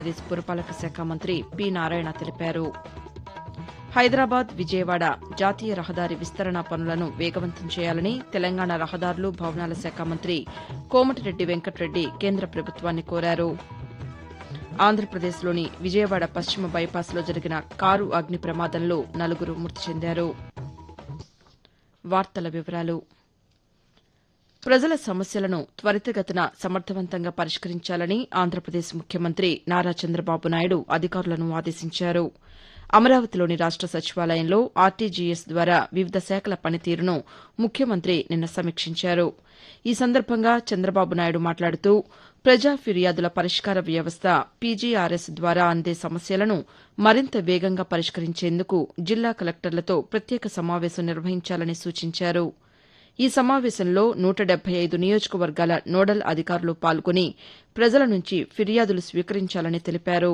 ఆంధ్రప్రదేశ్ పురపాలక శాఖ మంత్రి పి నారాయణ తెలిపారు హైదరాబాద్ విజయవాడ జాతీయ రహదారి విస్తరణ పనులను వేగవంతం చేయాలని తెలంగాణ రహదారులు భవనాల శాఖ మంత్రి కోమటిరెడ్డి వెంకటరెడ్డి కేంద్ర ప్రభుత్వాన్ని కోరారు ఆంధ్రప్రదేశ్లోని విజయవాడ పశ్చిమ బైపాస్లో జరిగిన కారు అగ్ని ప్రమాదంలో నలుగురు మృతి చెందారు వార్తల వివరాలు ప్రజల సమస్యలను త్వరితగతిన సమర్థవంతంగా పరిష్కరించాలని ఆంధ్రప్రదేశ్ ముఖ్యమంత్రి నారా చంద్రబాబు నాయుడు అధికారులను ఆదేశించారు అమరావతిలోని రాష్ట సచివాలయంలో ఆర్టీజీఎస్ ద్వారా వివిధ శాఖల పనితీరును ముఖ్యమంత్రి నిన్న సమీక్షించారు ఈ సందర్భంగా చంద్రబాబు నాయుడు మాట్లాడుతూ ప్రజా ఫిర్యాదుల పరిష్కార వ్యవస్థ పీజీఆర్ఎస్ ద్వారా అందే సమస్యలను మరింత వేగంగా పరిష్కరించేందుకు జిల్లా కలెక్టర్లతో ప్రత్యేక సమావేశం నిర్వహించాలని సూచించారు ఈ సమావేశంలో నూట డెబ్బై ఐదు నియోజకవర్గాల నోడల్ అధికారులు పాల్గొని ప్రజల నుంచి ఫిర్యాదులు స్వీకరించాలని తెలిపారు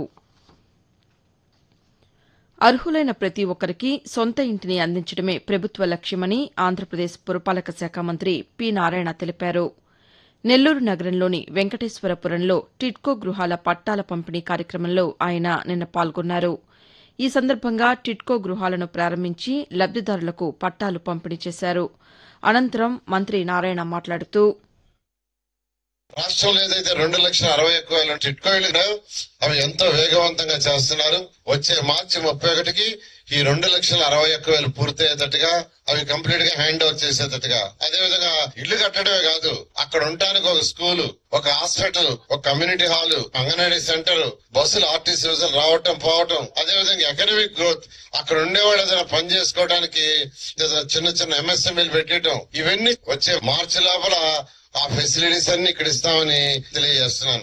అర్హులైన ప్రతి ఒక్కరికి సొంత ఇంటిని అందించడమే ప్రభుత్వ లక్ష్యమని ఆంధ్రప్రదేశ్ పురపాలక శాఖ మంత్రి పి నారాయణ తెలిపారు నెల్లూరు నగరంలోని వెంకటేశ్వరపురంలో టిడ్కో గృహాల పట్టాల పంపిణీ కార్యక్రమంలో ఆయన నిన్న పాల్గొన్నారు ఈ సందర్భంగా టిడ్కో గృహాలను ప్రారంభించి లబ్దిదారులకు పట్టాలు పంపిణీ చేశారు అనంతరం మంత్రి నారాయణ మాట్లాడుతూ రాష్ట్రంలో ఏదైతే రెండు లక్షల అరవై ఒక్క వేల టిట్కోయిలు ఉన్నాయో అవి ఎంతో వేగవంతంగా చేస్తున్నారు వచ్చే మార్చి ముప్పై ఒకటికి ఈ రెండు లక్షల అరవై ఒక్క వేలు పూర్తయ్యేటట్టుగా అవి కంప్లీట్ గా హ్యాండ్ ఓవర్ చేసేటట్టుగా అదే విధంగా ఇల్లు కట్టడమే కాదు అక్కడ ఉండటానికి ఒక స్కూలు ఒక హాస్పిటల్ ఒక కమ్యూనిటీ హాల్ అంగన్వాడీ సెంటర్ బస్సులు ఆర్టీసీ బస్సులు రావటం పోవటం అదే విధంగా ఎకనామిక్ గ్రోత్ అక్కడ ఉండేవాళ్ళు ఏదైనా పని చేసుకోవడానికి ఏదైనా చిన్న చిన్న ఎంఎస్ఎంఈలు పెట్టడం ఇవన్నీ వచ్చే మార్చి లోపల ఆ ఫెసిలిటీస్ అన్ని ఇక్కడ ఇస్తామని తెలియజేస్తున్నాను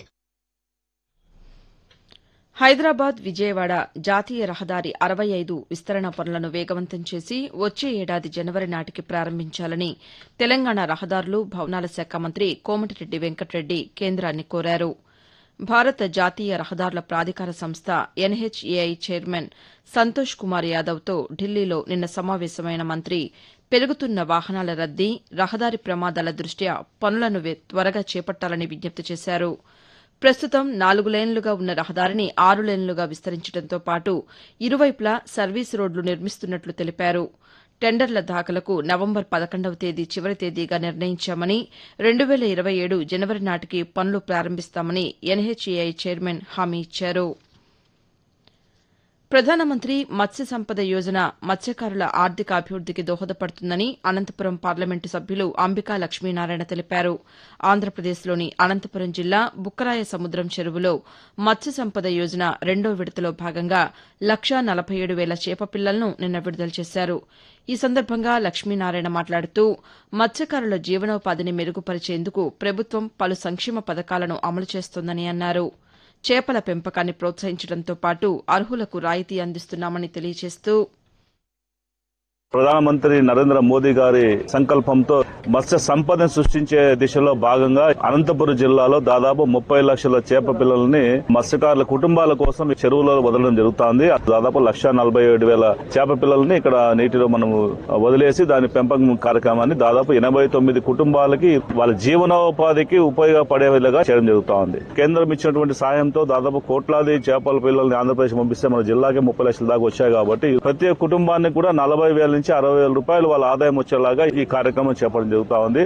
హైదరాబాద్ విజయవాడ జాతీయ రహదారి అరవై ఐదు విస్తరణ పనులను వేగవంతం చేసి వచ్చే ఏడాది జనవరి నాటికి ప్రారంభించాలని తెలంగాణ రహదారులు భవనాల శాఖ మంత్రి కోమటిరెడ్డి వెంకటరెడ్డి కేంద్రాన్ని కోరారు భారత జాతీయ రహదారుల ప్రాధికార సంస్థ ఎన్హెచ్ఏఐ చైర్మన్ సంతోష్ కుమార్ యాదవ్తో ఢిల్లీలో నిన్న సమావేశమైన మంత్రి పెరుగుతున్న వాహనాల రద్దీ రహదారి ప్రమాదాల దృష్ట్యా పనులను వే- త్వరగా చేపట్టాలని విజ్ఞప్తి చేశారు ప్రస్తుతం నాలుగు లేన్లుగా ఉన్న రహదారిని ఆరు లేన్లుగా విస్తరించడంతో పాటు ఇరువైపులా సర్వీస్ రోడ్లు నిర్మిస్తున్నట్లు తెలిపారు టెండర్ల దాఖలకు నవంబర్ పదకొండవ తేదీ చివరి తేదీగా నిర్ణయించామని రెండు వేల ఇరవై ఏడు జనవరి నాటికి పనులు ప్రారంభిస్తామని ఎన్హెచ్ఏఐ చైర్మన్ హామీ ఇచ్చారు ప్రధానమంత్రి మత్స్య సంపద యోజన మత్స్యకారుల ఆర్థిక అభివృద్దికి దోహదపడుతుందని అనంతపురం పార్లమెంటు సభ్యులు అంబికా లక్ష్మీనారాయణ తెలిపారు ఆంధ్రప్రదేశ్లోని అనంతపురం జిల్లా బుక్కరాయ సముద్రం చెరువులో మత్స్య సంపద యోజన రెండో విడతలో భాగంగా లక్షా నలభై ఏడు వేల చేప పిల్లలను నిన్న విడుదల చేశారు ఈ సందర్భంగా లక్ష్మీనారాయణ మాట్లాడుతూ మత్స్యకారుల జీవనోపాధిని మెరుగుపరిచేందుకు ప్రభుత్వం పలు సంక్షేమ పథకాలను అమలు చేస్తోందని అన్నారు చేపల పెంపకాన్ని ప్రోత్సహించడంతో పాటు అర్హులకు రాయితీ అందిస్తున్నామని తెలియజేస్తూ ప్రధానమంత్రి నరేంద్ర మోదీ గారి సంకల్పంతో మత్స్య సంపదను సృష్టించే దిశలో భాగంగా అనంతపురం జిల్లాలో దాదాపు ముప్పై లక్షల చేప పిల్లల్ని మత్స్యకారుల కుటుంబాల కోసం ఈ చెరువులో వదలడం జరుగుతోంది దాదాపు లక్ష నలభై ఏడు వేల చేప పిల్లల్ని ఇక్కడ నీటిలో మనం వదిలేసి దాని పెంపకం కార్యక్రమాన్ని దాదాపు ఎనభై తొమ్మిది కుటుంబాలకి వాళ్ళ జీవనోపాధికి ఉపయోగపడే విధంగా చేయడం జరుగుతోంది కేంద్రం ఇచ్చినటువంటి సాయంతో దాదాపు కోట్లాది చేపల పిల్లల్ని ఆంధ్రప్రదేశ్ పంపిస్తే మన జిల్లాకి ముప్పై లక్షల దాకా వచ్చాయి కాబట్టి ప్రతి ఒక్క కుటుంబానికి కూడా నలభై వేల నుంచి అరవై వేల రూపాయలు వాళ్ళ ఆదాయం వచ్చేలాగా ఈ కార్యక్రమం చేపట్టడం జరుగుతా ఉంది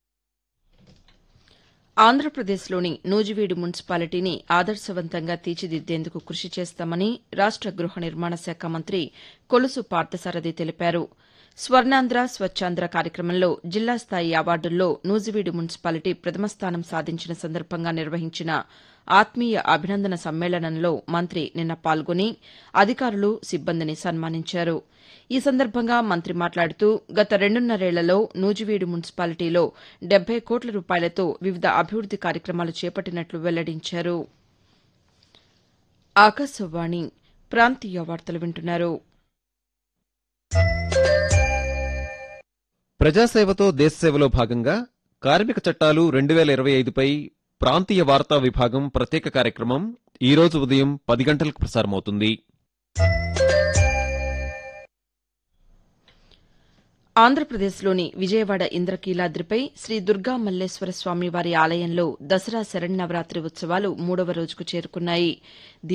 ఆంధ్రప్రదేశ్లోని నూజివీడు మున్సిపాలిటీని ఆదర్శవంతంగా తీర్చిదిద్దేందుకు కృషి చేస్తామని రాష్ట గృహ నిర్మాణ శాఖ మంత్రి కొలుసు పార్థసారథి తెలిపారు స్వర్ణాంధ్ర స్వచ్ఛాంధ్ర కార్యక్రమంలో జిల్లా స్థాయి అవార్డుల్లో నూజివీడు మున్సిపాలిటీ ప్రథమ స్థానం సాధించిన సందర్భంగా నిర్వహించిన ఆత్మీయ అభినందన సమ్మేళనంలో మంత్రి నిన్న పాల్గొని అధికారులు సిబ్బందిని సన్మానించారు ఈ సందర్భంగా మంత్రి మాట్లాడుతూ గత రెండున్నరేళ్లలో నూజివీడు మున్సిపాలిటీలో డెబ్బై కోట్ల రూపాయలతో వివిధ అభివృద్ది కార్యక్రమాలు చేపట్టినట్లు వెల్లడించారు ఆకాశవాణి ప్రాంతీయ వార్తలు వింటున్నారు ప్రజాసేవతో దేశసేవలో భాగంగా కార్మిక చట్టాలు రెండు వేల ఇరవై ఐదుపై ప్రాంతీయ వార్తా విభాగం ప్రత్యేక కార్యక్రమం ఈ రోజు ఉదయం పది గంటలకు ప్రసారమవుతుంది ఆంధ్రప్రదేశ్లోని విజయవాడ ఇంద్రకీలాద్రిపై శ్రీ దుర్గా మల్లేశ్వర స్వామివారి ఆలయంలో దసరా శరన్నవరాతి ఉత్సవాలు మూడవ రోజుకు చేరుకున్నాయి